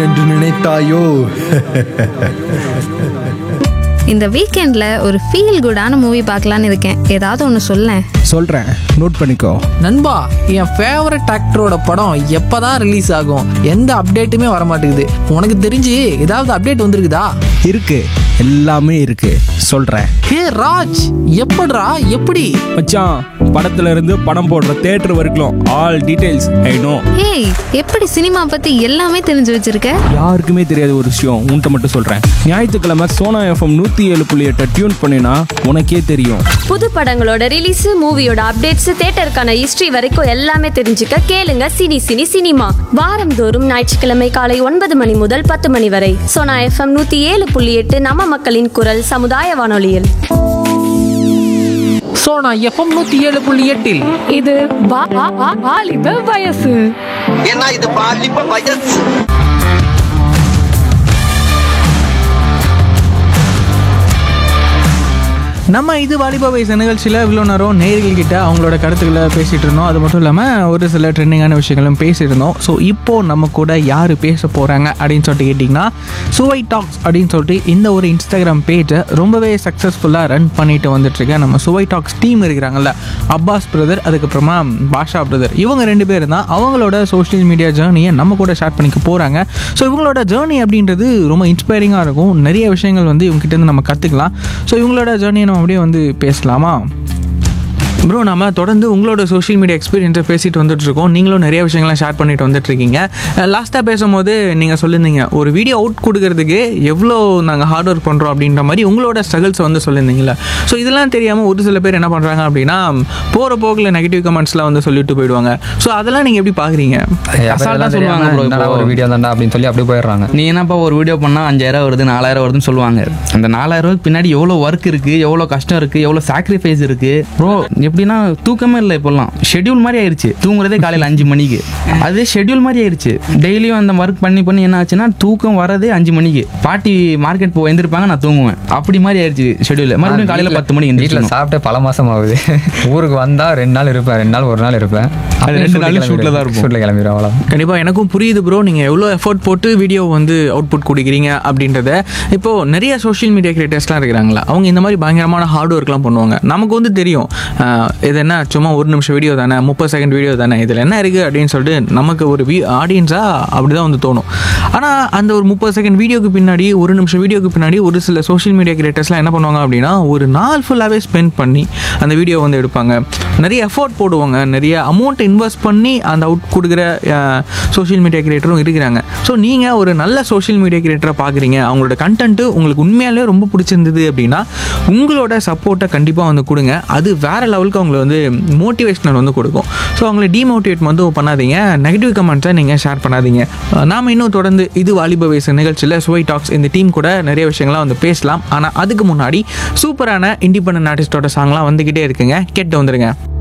என்று நினைத்தாயோ இந்த வீக்கெண்ட்ல ஒரு ஃபீல் குடான மூவி பார்க்கலான்னு இருக்கேன் ஏதாவது ஒன்று சொல்லேன் சொல்கிறேன் நோட் பண்ணிக்கோ நண்பா என் ஃபேவரட் ஆக்டரோட படம் எப்பதான் ரிலீஸ் ஆகும் எந்த அப்டேட்டுமே வர மாட்டேங்குது உனக்கு தெரிஞ்சு ஏதாவது அப்டேட் வந்திருக்குதா இருக்கு எல்லாமே இருக்கு சொல்கிறேன் ஹே ராஜ் எப்படிடா எப்படி மச்சான் படத்துல இருந்து படம் போடுற தேட்டர் வரைக்கும் ஆல் டீடைல்ஸ் ஐ நோ ஏய் எப்படி சினிமா பத்தி எல்லாமே தெரிஞ்சு வச்சிருக்க யாருக்குமே தெரியாத ஒரு விஷயம் உன்கிட்ட மட்டும் சொல்கிறேன் ஞாயிற்றுக்கிழமை சோனா எஃப்எம் நூற்றி ஏழு புள்ளி எட்டை டியூன் பண்ணினா உனக்கே தெரியும் புது படங்களோட ரிலீஸ் மூவியோட அப்டேட்ஸ் தியேட்டருக்கான ஹிஸ்டரி வரைக்கும் எல்லாமே தெரிஞ்சுக்க கேளுங்க சினி சினி சினிமா வாரந்தோறும் ஞாயிற்றுக்கிழமை காலை ஒன்பது மணி முதல் பத்து மணி வரை சோனா எஃப்எம் நூத்தி ஏழு புள்ளி எட்டு நம்ம மக்களின் குரல் சமுதாய வானொலியில் சோனா எஃப்எம் நூத்தி ஏழு புள்ளி எட்டில் இது வா- வா- வா- வாலிப வயசு ஏன்னா இது பாலிப்ப வயசு நம்ம இது வாலிபா வயசு நிகழ்ச்சியில் இவ்வளோ நேரம் நேர்கள் கிட்ட அவங்களோட கருத்துக்களை பேசிகிட்டு இருந்தோம் அது மட்டும் இல்லாமல் ஒரு சில ட்ரெண்டிங்கான விஷயங்களும் பேசிட்டு இருந்தோம் ஸோ இப்போது நம்ம கூட யார் பேச போகிறாங்க அப்படின்னு சொல்லிட்டு கேட்டிங்கன்னா சுவை டாக்ஸ் அப்படின்னு சொல்லிட்டு இந்த ஒரு இன்ஸ்டாகிராம் பேஜை ரொம்பவே சக்ஸஸ்ஃபுல்லாக ரன் பண்ணிட்டு வந்துட்டுருக்க நம்ம சுவை டாக்ஸ் டீம் இருக்கிறாங்கல்ல அப்பாஸ் பிரதர் அதுக்கப்புறமா பாஷா பிரதர் இவங்க ரெண்டு பேர் தான் அவங்களோட சோஷியல் மீடியா ஜேர்னியை நம்ம கூட ஷேர் பண்ணிக்க போகிறாங்க ஸோ இவங்களோட ஜேர்னி அப்படின்றது ரொம்ப இன்ஸ்பைரிங்காக இருக்கும் நிறைய விஷயங்கள் வந்து இவங்ககிட்ட இருந்து நம்ம கற்றுக்கலாம் ஸோ இவங்களோட ஜேர்னியை நம்ம அப்படியே வந்து பேசலாமா ப்ரோ நம்ம தொடர்ந்து உங்களோட சோஷியல் மீடியா எக்ஸ்பீரியன்ஸை பேசிட்டு வந்துட்டு இருக்கோம் நீங்களும் நிறைய விஷயங்கள்லாம் ஷேர் பண்ணிட்டு வந்துட்டு இருக்கீங்க லாஸ்ட்டாக பேசும்போது நீங்கள் சொல்லியிருந்தீங்க ஒரு வீடியோ அவுட் கொடுக்கறதுக்கு எவ்வளோ நாங்கள் ஹார்ட் ஒர்க் பண்ணுறோம் அப்படின்ற மாதிரி உங்களோட ஸ்ட்ரகிள்ஸை வந்து சொல்லியிருந்தீங்களா ஸோ இதெல்லாம் தெரியாமல் ஒரு சில பேர் என்ன பண்ணுறாங்க அப்படின்னா போகிற போக்கில் நெகட்டிவ் கமெண்ட்ஸ்லாம் வந்து சொல்லிட்டு போயிடுவாங்க ஸோ அதெல்லாம் நீங்கள் எப்படி பார்க்குறீங்க அசால்ட்டா சொல்லுவாங்க bro இப்போ. ஒரு வீடியோ தான்டா அப்படின்னு சொல்லி அப்படியே போயிடுறாங்க நீ என்னப்பா ஒரு வீடியோ பண்ணால் அஞ்சாயிரம் வருது நாலாயிரம் வருதுன்னு சொல்லுவாங்க அந்த நாலாயிரம் ரூபாய்க்கு பின்னாடி எவ்வளோ ஒர்க் இருக்குது எவ்வளோ கஷ்டம் இருக்குது எவ்வளோ சாக்ரிஃபைஸ் இருக்குது ப்ரோ எப்படின்னா தூக்கமே இல்லை இப்போல்லாம் ஷெட்யூல் மாதிரி ஆயிடுச்சு தூங்குறதே காலையில் அஞ்சு மணிக்கு அதே ஷெட்யூல் மாதிரி ஆயிடுச்சு டெய்லியும் அந்த ஒர்க் பண்ணி பண்ணி என்ன ஆச்சுன்னா தூக்கம் வரதே அஞ்சு மணிக்கு பாட்டி மார்க்கெட் போய் எந்திருப்பாங்க நான் தூங்குவேன் அப்படி மாதிரி ஆயிடுச்சு ஷெட்யூல் மறுபடியும் காலையில் பத்து மணிக்கு வீட்டில் எந்திரிச்சு சாப்பிட்டு பல மாசம் ஆகுது ஊருக்கு வந்தா ரெண்டு நாள் இருப்பேன் ரெண்டு நாள் ஒரு நாள் இருப்பேன் அது ரெண்டு நாளும் shootல தான் இருப்போம். ஷூட்டில் கிளம்பிடுவோம் அவ்வளோ கண்டிப்பாக எனக்கும் புரியுது ப்ரோ நீங்கள் எவ்வளோ எஃபோர்ட் போட்டு வீடியோ வந்து அவுட்புட் கொடுக்குறீங்க அப்படின்றத இப்போது நிறைய சோஷியல் மீடியா கிரியேட்டர்ஸ்லாம் இருக்கிறாங்களா அவங்க இந்த மாதிரி பயங்கரமான ஹார்ட் ஒர்க்லாம் பண்ணுவாங்க நமக்கு வந்து தெரியும் ஆஹ் இது என்ன சும்மா ஒரு நிமிஷம் வீடியோ தானே முப்பது செகண்ட் வீடியோ தானே இதில் என்ன இருக்குது அப்படின்னு சொல்லிட்டு நமக்கு ஒரு வீ ஆடியன்ஸாக அப்படி தான் வந்து தோணும் ஆனால் அந்த ஒரு முப்பது செகண்ட் வீடியோக்கு பின்னாடி ஒரு நிமிஷம் வீடியோக்கு பின்னாடி ஒரு சில சோஷியல் மீடியா கிரியேட்டர்ஸ்லாம் என்ன பண்ணுவாங்க அப்படின்னா ஒரு நாள் ஃபுல்லாகவே ஸ்பெண்ட் பண்ணி அந்த வீடியோ வந்து எடுப்பாங்க நிறைய எஃபோர்ட் போடுவாங்க நிறைய அமௌண்ட் இன்வெஸ்ட் பண்ணி அந்த அவுட் கொடுக்குற சோஷியல் மீடியா கிரியேட்டரும் இருக்கிறாங்க ஸோ நீங்கள் ஒரு நல்ல சோஷியல் மீடியா கிரியேட்டரை பார்க்குறீங்க அவங்களோட கண்டென்ட்டு உங்களுக்கு உண்மையாலே ரொம்ப பிடிச்சிருந்தது அப்படின்னா உங்களோட சப்போர்ட்டை கண்டிப்பாக வந்து கொடுங்க அது வேறு லெவலுக்கு அவங்களை வந்து மோட்டிவேஷனல் வந்து கொடுக்கும் ஸோ அவங்கள டிமோட்டிவேட் வந்து பண்ணாதீங்க நெகட்டிவ் கமெண்ட்ஸை நீங்கள் ஷேர் பண்ணாதீங்க நாம் இன்னும் தொடர்ந்து இது வாலிப வயசு நிகழ்ச்சியில் சுவை டாக்ஸ் இந்த டீம் கூட நிறைய விஷயங்கள்லாம் வந்து பேசலாம் ஆனால் அதுக்கு முன்னாடி சூப்பரான இண்டிபெண்டன்ட் ஆர்டிஸ்டோட சாங்லாம் வந்துக்கிட்டே இருக்குங்க கேட்டு வந்துருங்க